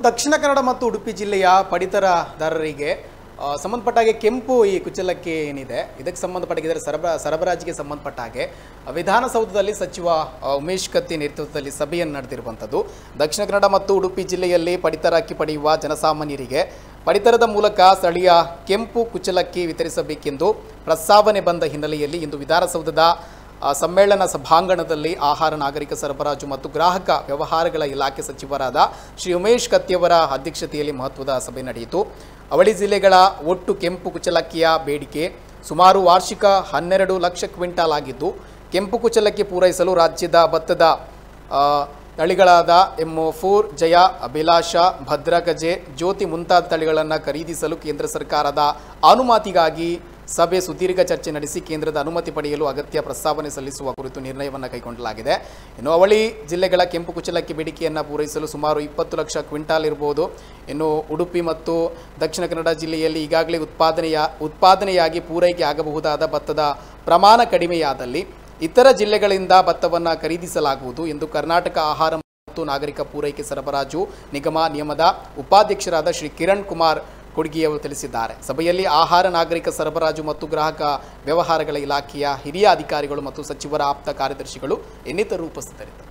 ದಕ್ಷಿಣ ಕನ್ನಡ ಮತ್ತು ಉಡುಪಿ ಜಿಲ್ಲೆಯ ಪಡಿತರದಾರರಿಗೆ ಆ, ಸಂಬಂಧಪಟ್ಟ ಹಾಗೆ ಕೆಂಪು ಈ ಕುಚ್ಚಲಕ್ಕಿ ಏನಿದೆ ಇದಕ್ಕೆ ಸಂಬಂಧಪಟ್ಟ ಇದರ ಸರಬರಾ ಸರಬರಾಜಿಗೆ ಸಂಬಂಧಪಟ್ಟ ಹಾಗೆ ವಿಧಾನಸೌಧದಲ್ಲಿ ಸಚಿವ ಆ, ಉಮೇಶ್ ಕತ್ತಿ ನೇತೃತ್ವದಲ್ಲಿ ಸಭೆಯನ್ನು ನಡೆದಿರುವಂಥದ್ದು ದಕ್ಷಿಣ ಕನ್ನಡ ಮತ್ತು ಉಡುಪಿ ಜಿಲ್ಲೆಯಲ್ಲಿ ಪಡಿತರ ಅಕ್ಕಿ ಪಡೆಯುವ ಜನಸಾಮಾನ್ಯರಿಗೆ ಪಡಿತರದ ಮೂಲಕ ಸ್ಥಳೀಯ ಕೆಂಪು ಕುಚ್ಚಲಕ್ಕಿ ವಿತರಿಸಬೇಕೆಂದು ಪ್ರಸ್ತಾವನೆ ಬಂದ ಹಿನ್ನೆಲೆಯಲ್ಲಿ ಇಂದು ವಿಧಾನಸೌಧದ ಆ, ಸಮ್ಮೇಳನ ಸಭಾಂಗಣದಲ್ಲಿ ಆಹಾರ ನಾಗರಿಕ ಸರಬರಾಜು ಮತ್ತು ಗ್ರಾಹಕ ವ್ಯವಹಾರಗಳ ಇಲಾಖೆ ಸಚಿವರಾದ ಶ್ರೀ ಉಮೇಶ್ ಕತ್ತಿಯವರ ಅಧ್ಯಕ್ಷತೆಯಲ್ಲಿ ಮಹತ್ವದ ಸಭೆ ನಡೆಯಿತು ಅವಳಿ ಜಿಲ್ಲೆಗಳ ಒಟ್ಟು ಕೆಂಪು ಕುಚ್ಚಲಕ್ಕಿಯ ಬೇಡಿಕೆ ಸುಮಾರು ವಾರ್ಷಿಕ ಹನ್ನೆರಡು ಲಕ್ಷ ಕ್ವಿಂಟಾಲ್ ಆಗಿದ್ದು ಕೆಂಪು ಕುಚ್ಚಲಕ್ಕಿ ಪೂರೈಸಲು ರಾಜ್ಯದ ಭತ್ತದ ಆ, ತಳಿಗಳಾದ ಎಮ್ಮೊ ಫೋರ್ ಜಯ ಅಭಿಲಾಷ ಭದ್ರಗಜೆ ಜ್ಯೋತಿ ಮುಂತಾದ ತಳಿಗಳನ್ನು ಖರೀದಿಸಲು ಕೇಂದ್ರ ಸರ್ಕಾರದ ಅನುಮತಿಗಾಗಿ ಸಭೆ ಸುದೀರ್ಘ ಚರ್ಚೆ ನಡೆಸಿ ಕೇಂದ್ರದ ಅನುಮತಿ ಪಡೆಯಲು ಅಗತ್ಯ ಪ್ರಸ್ತಾವನೆ ಸಲ್ಲಿಸುವ ಕುರಿತು ನಿರ್ಣಯವನ್ನು ಕೈಗೊಳ್ಳಲಾಗಿದೆ ಇನ್ನು ಅವಳಿ ಜಿಲ್ಲೆಗಳ ಕೆಂಪು ಕುಚ್ಚಲಕ್ಕಿ ಬೇಡಿಕೆಯನ್ನು ಪೂರೈಸಲು ಸುಮಾರು ಇಪ್ಪತ್ತು ಲಕ್ಷ ಕ್ವಿಂಟಾಲ್ ಇರಬಹುದು ಇನ್ನು ಉಡುಪಿ ಮತ್ತು ದಕ್ಷಿಣ ಕನ್ನಡ ಜಿಲ್ಲೆಯಲ್ಲಿ ಈಗಾಗಲೇ ಉತ್ಪಾದನೆಯ ಉತ್ಪಾದನೆಯಾಗಿ ಪೂರೈಕೆ ಆಗಬಹುದಾದ ಭತ್ತದ ಪ್ರಮಾಣ ಕಡಿಮೆಯಾದಲ್ಲಿ ಇತರ ಜಿಲ್ಲೆಗಳಿಂದ ಭತ್ತವನ್ನು ಖರೀದಿಸಲಾಗುವುದು ಎಂದು ಕರ್ನಾಟಕ ಆಹಾರ ಮತ್ತು ನಾಗರಿಕ ಪೂರೈಕೆ ಸರಬರಾಜು ನಿಗಮ ನಿಯಮದ ಉಪಾಧ್ಯಕ್ಷರಾದ ಶ್ರೀ ಕಿರಣ್ ಕುಮಾರ್ ಕೊಡ್ಗಿಯವರು ತಿಳಿಸಿದ್ದಾರೆ ಸಭೆಯಲ್ಲಿ ಆಹಾರ ನಾಗರಿಕ ಸರಬರಾಜು ಮತ್ತು ಗ್ರಾಹಕ ವ್ಯವಹಾರಗಳ ಇಲಾಖೆಯ ಹಿರಿಯ ಅಧಿಕಾರಿಗಳು ಮತ್ತು ಸಚಿವರ ಆಪ್ತ ಕಾರ್ಯದರ್ಶಿಗಳು ಇನ್ನಿತರರು ಉಪಸ್ಥಿತರಿದ್ದರು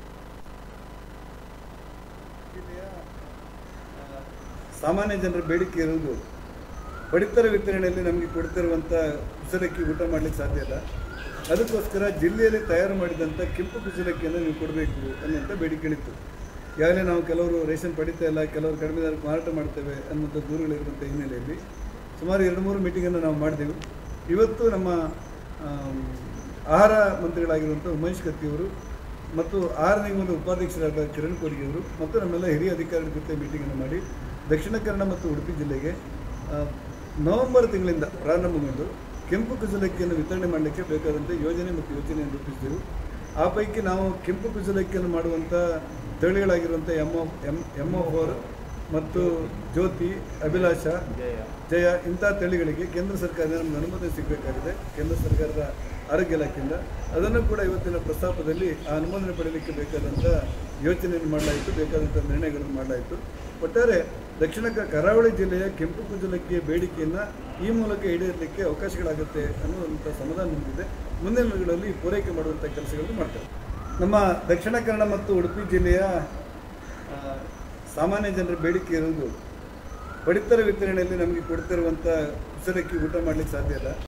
ಸಾಮಾನ್ಯ ಜನರ ಬೇಡಿಕೆ ಇರುವುದು ಪಡಿತರ ವಿತರಣೆಯಲ್ಲಿ ನಮಗೆ ಕೊಡ್ತಿರುವಂಥ ಕುಸಲಕ್ಕಿ ಊಟ ಮಾಡಲಿಕ್ಕೆ ಸಾಧ್ಯ ಇಲ್ಲ ಅದಕ್ಕೋಸ್ಕರ ಜಿಲ್ಲೆಯಲ್ಲಿ ತಯಾರು ಮಾಡಿದಂಥ ಕೆಂಪು ಕುಸಲಕ್ಕಿಯನ್ನು ನೀವು ಕೊಡಬೇಕು ಅನ್ನುವಂಥ ಬೇಡಿಕೆಗಳಿತ್ತು ಈಗಾಗಲೇ ನಾವು ಕೆಲವರು ರೇಷನ್ ಪಡಿತಾ ಇಲ್ಲ ಕೆಲವರು ಕಡಿಮೆ ದರಕ್ಕೆ ಮಾರಾಟ ಮಾಡ್ತೇವೆ ಅನ್ನುವಂಥ ದೂರುಗಳಿರುವಂಥ ಹಿನ್ನೆಲೆಯಲ್ಲಿ ಸುಮಾರು ಎರಡು ಮೂರು ಮೀಟಿಂಗನ್ನು ನಾವು ಮಾಡಿದೆವು ಇವತ್ತು ನಮ್ಮ ಆಮ್, ಆಹಾರ ಮಂತ್ರಿಗಳಾಗಿರುವಂಥ ಉಮೇಶ್ ಕತ್ತಿಯವರು ಮತ್ತು ಆಹಾರ ನಿಗಮದ ಉಪಾಧ್ಯಕ್ಷರಾದ ಕಿರಣ್ ಕೋಡಿಗೆಯವರು ಮತ್ತು ನಮ್ಮೆಲ್ಲ ಹಿರಿಯ ಅಧಿಕಾರಿಗಳ ಜೊತೆ ಮೀಟಿಂಗನ್ನು ಮಾಡಿ ದಕ್ಷಿಣ ಕನ್ನಡ ಮತ್ತು ಉಡುಪಿ ಜಿಲ್ಲೆಗೆ ಆ, ನವೆಂಬರ್ ತಿಂಗಳಿಂದ ಪ್ರಾರಂಭಗೊಂಡು ಕೆಂಪು ಕುಸಲಕ್ಕಿಯನ್ನು ವಿತರಣೆ ಮಾಡಲಿಕ್ಕೆ ಬೇಕಾದಂಥ ಯೋಜನೆ ಮತ್ತು ಯೋಜನೆಯನ್ನು ರೂಪಿಸಿದೆವು ಆ ಪೈಕಿ ನಾವು ಕೆಂಪು ಕುಸಲಕ್ಕಿಯನ್ನು ಮಾಡುವಂಥ ತಳಿಗಳಾಗಿರುವಂಥ M O M M O four ಮತ್ತು ಜ್ಯೋತಿ ಅಭಿಲಾಷ ಜಯ ಇಂಥ ತಳಿಗಳಿಗೆ ಕೇಂದ್ರ ಸರ್ಕಾರದಿಂದ ನಮಗೆ ಅನುಮತಿ ಸಿಗಬೇಕಾಗಿದೆ ಕೇಂದ್ರ ಸರ್ಕಾರದ ಆರೋಗ್ಯ ಇಲಾಖೆಯಿಂದ ಅದನ್ನು ಕೂಡ ಇವತ್ತಿನ ಪ್ರಸ್ತಾಪದಲ್ಲಿ ಆ ಅನುಮೋದನೆ ಪಡೆಯಲಿಕ್ಕೆ ಬೇಕಾದಂಥ ಯೋಚನೆಯನ್ನು ಮಾಡಲಾಯಿತು ಬೇಕಾದಂಥ ನಿರ್ಣಯಗಳನ್ನು ಮಾಡಲಾಯಿತು ಒಟ್ಟಾರೆ ದಕ್ಷಿಣ ಕ- ಕರಾವಳಿ ಜಿಲ್ಲೆಯ ಕೆಂಪು ಕುಜಲಕ್ಕಿಯ ಬೇಡಿಕೆಯನ್ನು ಈ ಮೂಲಕ ಈಡೇರಲಿಕ್ಕೆ ಅವಕಾಶಗಳಾಗುತ್ತೆ ಅನ್ನುವಂಥ ಸಮಾಧಾನ ಹೊಂದಿದೆ ಮುಂದಿನ ದಿನಗಳಲ್ಲಿ ಪೂರೈಕೆ ಮಾಡುವಂಥ ಕೆಲಸಗಳನ್ನು ಮಾಡ್ತಾರೆ ನಮ್ಮ ದಕ್ಷಿಣ ಕನ್ನಡ ಮತ್ತು ಉಡುಪಿ ಜಿಲ್ಲೆಯ ಆ, ಸಾಮಾನ್ಯ ಜನರ ಬೇಡಿಕೆ ಇರುವುದು ಪಡಿತರ ವಿತರಣೆಯಲ್ಲಿ ನಮಗೆ ಕೊಡ್ತಿರುವಂಥ ಕುಸಲಕ್ಕಿ ಊಟ ಮಾಡಲಿಕ್ಕೆ ಸಾಧ್ಯ ಇಲ್ಲ